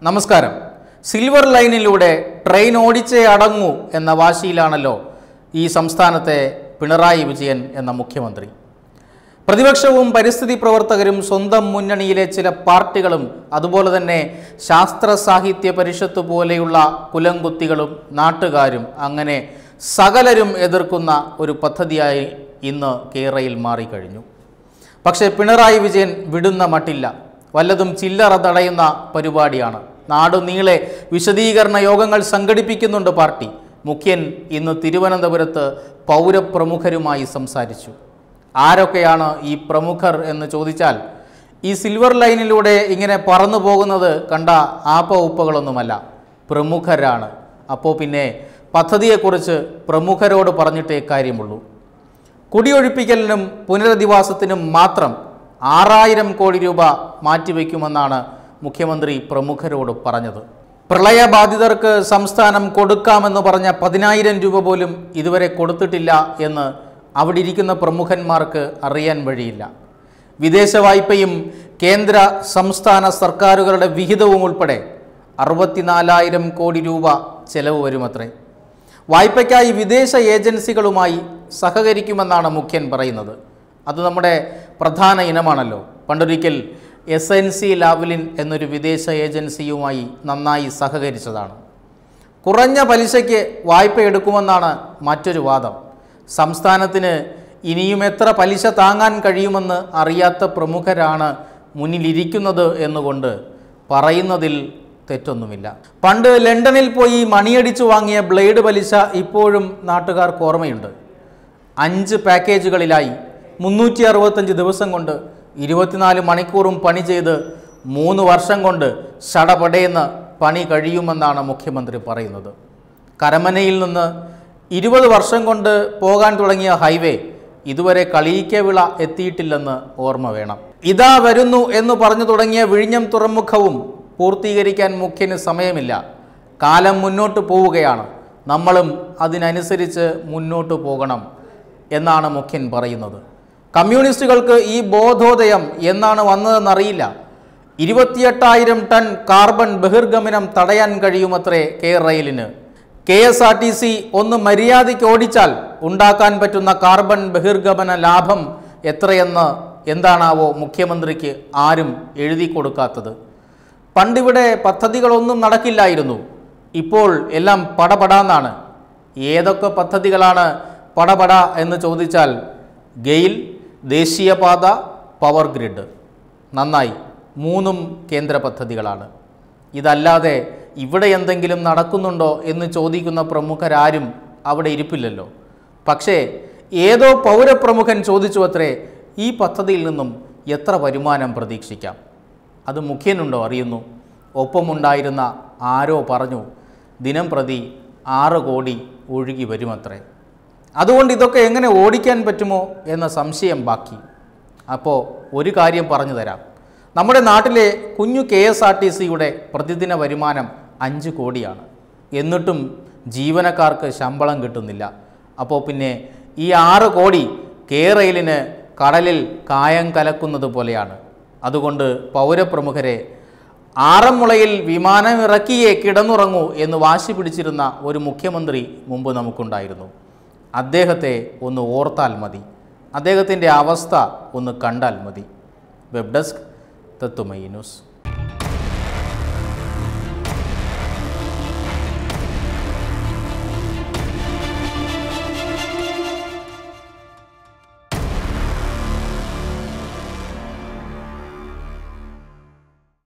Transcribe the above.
നമസ്കാരം സിൽവർ ലൈനിലൂടെ ട്രെയിൻ ഓടിച്ചേ അടങ്ങൂ എന്ന വാശിയിലാണല്ലോ ഈ സംസ്ഥാനത്തെ പിണറായി വിജയൻ എന്ന മുഖ്യമന്ത്രി പ്രതിപക്ഷവും പരിസ്ഥിതി പ്രവർത്തകരും സ്വന്തം മുന്നണിയിലെ ചില പാർട്ടികളും അതുപോലെ തന്നെ ശാസ്ത്ര സാഹിത്യ പരിഷത്ത് പോലെയുള്ള കുലംകുത്തികളും നാട്ടുകാരും അങ്ങനെ സകലരും എതിർക്കുന്ന ഒരു പദ്ധതിയായി ഇന്ന് കേരളയിൽ മാറിക്കഴിഞ്ഞു പക്ഷേ പിണറായി വിജയൻ വിടുന്ന മട്ടില്ല വല്ലതും ചില്ലറ തടയുന്ന പരിപാടിയാണ് നാടുനീളെ വിശദീകരണ യോഗങ്ങൾ സംഘടിപ്പിക്കുന്നുണ്ട് പാർട്ടി മുഖ്യൻ ഇന്ന് തിരുവനന്തപുരത്ത് പൗരപ്രമുഖരുമായി സംസാരിച്ചു ആരൊക്കെയാണ് ഈ പ്രമുഖർ എന്ന് ചോദിച്ചാൽ ഈ സിൽവർ ലൈനിലൂടെ ഇങ്ങനെ പറന്നു പോകുന്നത് കണ്ട ആപ്പ ഉപ്പകളൊന്നുമല്ല പ്രമുഖരാണ് അപ്പോൾ പിന്നെ പദ്ധതിയെക്കുറിച്ച് പ്രമുഖരോട് പറഞ്ഞിട്ടേ കാര്യമുള്ളൂ കുടിയൊഴിപ്പിക്കലിനും പുനരധിവാസത്തിനും മാത്രം ആറായിരം കോടി രൂപ മാറ്റിവെക്കുമെന്നാണ് മുഖ്യമന്ത്രി പ്രമുഖരോട് പറഞ്ഞത് പ്രളയബാധിതർക്ക് സംസ്ഥാനം കൊടുക്കാമെന്ന് പറഞ്ഞ പതിനായിരം രൂപ പോലും ഇതുവരെ കൊടുത്തിട്ടില്ല എന്ന് അവിടെ ഇരിക്കുന്ന പ്രമുഖന്മാർക്ക് അറിയാൻ വഴിയില്ല വിദേശ വായ്പയും കേന്ദ്ര സംസ്ഥാന സർക്കാരുകളുടെ വിഹിതവും ഉൾപ്പെടെ അറുപത്തിനാലായിരം കോടി രൂപ ചെലവ് വരുമത്രേ വായ്പയ്ക്കായി വിദേശ ഏജൻസികളുമായി സഹകരിക്കുമെന്നാണ് മുഖ്യൻ പറയുന്നത് അത് നമ്മുടെ പ്രധാന ഇനമാണല്ലോ പണ്ടൊരിക്കൽ എസ് എൻ സി ലാവലിൻ എന്നൊരു വിദേശ ഏജൻസിയുമായി നന്നായി സഹകരിച്ചതാണ് കുറഞ്ഞ പലിശയ്ക്ക് വായ്പ എടുക്കുമെന്നാണ് മറ്റൊരു വാദം സംസ്ഥാനത്തിന് ഇനിയും എത്ര പലിശ താങ്ങാൻ കഴിയുമെന്ന് അറിയാത്ത പ്രമുഖരാണ് മുന്നിലിരിക്കുന്നത് എന്നുകൊണ്ട് പറയുന്നതിൽ തെറ്റൊന്നുമില്ല പണ്ട് ലണ്ടനിൽ പോയി മണിയടിച്ചു വാങ്ങിയ ബ്ലേഡ് പലിശ ഇപ്പോഴും നാട്ടുകാർക്ക് ഓർമ്മയുണ്ട് അഞ്ച് പാക്കേജുകളിലായി മുന്നൂറ്റി അറുപത്തഞ്ച് ദിവസം കൊണ്ട് ഇരുപത്തിനാല് മണിക്കൂറും പണി ചെയ്ത് മൂന്ന് വർഷം കൊണ്ട് ശടപടയെന്ന് പണി കഴിയുമെന്നാണ് മുഖ്യമന്ത്രി പറയുന്നത് കരമനയിൽ നിന്ന് ഇരുപത് വർഷം കൊണ്ട് പോകാൻ തുടങ്ങിയ ഹൈവേ ഇതുവരെ കളിയിക്കവിള എത്തിയിട്ടില്ലെന്ന് ഓർമ്മ വേണം ഇതാ വരുന്നു എന്ന് പറഞ്ഞു തുടങ്ങിയ വിഴിഞ്ഞം തുറമുഖവും പൂർത്തീകരിക്കാൻ മുഖ്യന് സമയമില്ല കാലം മുന്നോട്ട് പോവുകയാണ് നമ്മളും അതിനനുസരിച്ച് മുന്നോട്ട് പോകണം എന്നാണ് മുഖ്യൻ പറയുന്നത് കമ്മ്യൂണിസ്റ്റുകൾക്ക് ഈ ബോധോദയം എന്നാണ് വന്നതെന്നറിയില്ല ഇരുപത്തിയെട്ടായിരം ടൺ കാർബൺ ബഹിർഗമനം തടയാൻ കഴിയുമത്രേ കെ റെയിലിന് K S R T C ഒന്ന് മര്യാദയ്ക്ക് ഓടിച്ചാൽ ഉണ്ടാക്കാൻ പറ്റുന്ന കാർബൺ ബഹിർഗമന ലാഭം എത്രയെന്ന് എന്താണാവോ മുഖ്യമന്ത്രിക്ക് ആരും എഴുതി കൊടുക്കാത്തത് പണ്ടിവിടെ പദ്ധതികളൊന്നും നടക്കില്ലായിരുന്നു ഇപ്പോൾ എല്ലാം പടപടാന്നാണ് ഏതൊക്കെ പദ്ധതികളാണ് പടപട എന്ന് ചോദിച്ചാൽ ഗെയിൽ ദേശീയപാത പവർ ഗ്രിഡ് നന്നായി മൂന്നും കേന്ദ്ര പദ്ധതികളാണ് ഇതല്ലാതെ ഇവിടെ എന്തെങ്കിലും നടക്കുന്നുണ്ടോ എന്ന് ചോദിക്കുന്ന പ്രമുഖരാരും അവിടെ ഇരിപ്പില്ലല്ലോ പക്ഷേ ഏതോ പൗരപ്രമുഖൻ ചോദിച്ചു അത്രേ ഈ പദ്ധതിയിൽ നിന്നും എത്ര വരുമാനം പ്രതീക്ഷിക്കാം അത് മുഖ്യനുണ്ടോ അറിയുന്നു ഒപ്പമുണ്ടായിരുന്ന ആരോ പറഞ്ഞു ദിനം പ്രതി ആറ് കോടി ഒഴുകി വരുമത്രേ അതുകൊണ്ട് ഇതൊക്കെ എങ്ങനെ ഓടിക്കാൻ പറ്റുമോ എന്ന സംശയം ബാക്കി അപ്പോൾ ഒരു കാര്യം പറഞ്ഞു തരാം നമ്മുടെ നാട്ടിലെ കുഞ്ഞു കെ എസ് ആർ ടി സിയുടെ പ്രതിദിന വരുമാനം അഞ്ച് കോടിയാണ് എന്നിട്ടും ജീവനക്കാർക്ക് ശമ്പളം കിട്ടുന്നില്ല അപ്പോൾ പിന്നെ ഈ ആറ് കോടി കെ റെയിലിന് കടലിൽ കായം കലക്കുന്നത് പോലെയാണ് അതുകൊണ്ട് പൗരപ്രമുഖരെ ആറന്മുളയിൽ വിമാനം ഇറക്കിയേ കിടന്നുറങ്ങൂ എന്ന് വാശി പിടിച്ചിരുന്ന ഒരു മുഖ്യമന്ത്രി മുമ്പ് നമുക്കുണ്ടായിരുന്നു അദ്ദേഹത്തെ ഒന്ന് ഓർത്താൽ മതി അദ്ദേഹത്തിൻ്റെ അവസ്ഥ ഒന്ന് കണ്ടാൽ മതി വെബ് ഡെസ്ക് തത്തുമൈ ന്യൂസ്